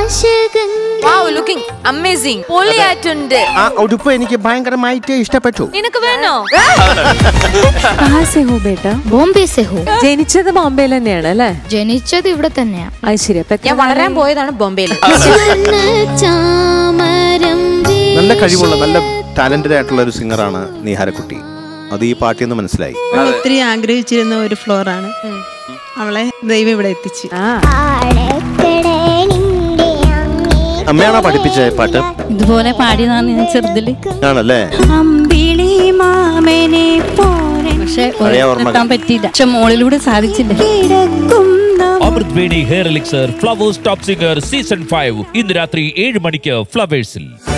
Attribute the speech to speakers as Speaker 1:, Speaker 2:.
Speaker 1: വാവ് looking amazing പൊളിയായിട്ടുണ്ട്
Speaker 2: ആ ഉടുപ്പ് എനിക്ക് ഭയങ്കരമായിട്ട് ഇഷ്ടപ്പെട്ടു
Speaker 1: നിനക്ക് വേണോ
Speaker 3: कहाँ से हो बेटा
Speaker 4: ബോംബെ से हो
Speaker 3: ജനിച്ചത് ബോംബെയിൽ തന്നെയാണ് അല്ലേ
Speaker 4: ജനിച്ചത് ഇവിടെ തന്നെയാ
Speaker 3: അത് ശരി അപ്പൊ
Speaker 1: ഞാൻ വളരാൻ പോയതാണ് ബോംബെയിൽ
Speaker 2: നല്ല കഴിവുള്ള നല്ല ടാലന്റഡ് ആയിട്ടുള്ള ഒരു സിംഗറാണ് നീഹാരക്കുട്ടി അത് ഈ പാട്ടിൽ നിന്ന് മനസ്സിലായി
Speaker 5: ഞാൻ ഒത്തിരി ആഗ്രഹിച്ചിരുന്ന ഒരു ഫ്ലോറാണ് അവളെ ദൈവം ഇവിടെ എത്തിച്ച്
Speaker 3: ആ
Speaker 2: അമ്മയാണോ പഠിപ്പിച്ച ഈ പാട്ട്
Speaker 6: ഇതുപോലെ പാടിയതാണ് ഞാൻ ചെറുതില്
Speaker 2: ആണല്ലേ
Speaker 6: അമ്പിളി മാമനെ പോലെ പക്ഷെ
Speaker 2: പഴയ ഓർമ്മകൾ.
Speaker 6: എത്താൻ പറ്റിയില്ല പക്ഷെ മോളിലൂടെ സാധിച്ചില്ല
Speaker 7: Amrut Veni hair elixir Flowers top singer season five ഇന്ന് രാത്രി ഏഴ് മണിക്ക് ഫ്ലവേഴ്സിൽ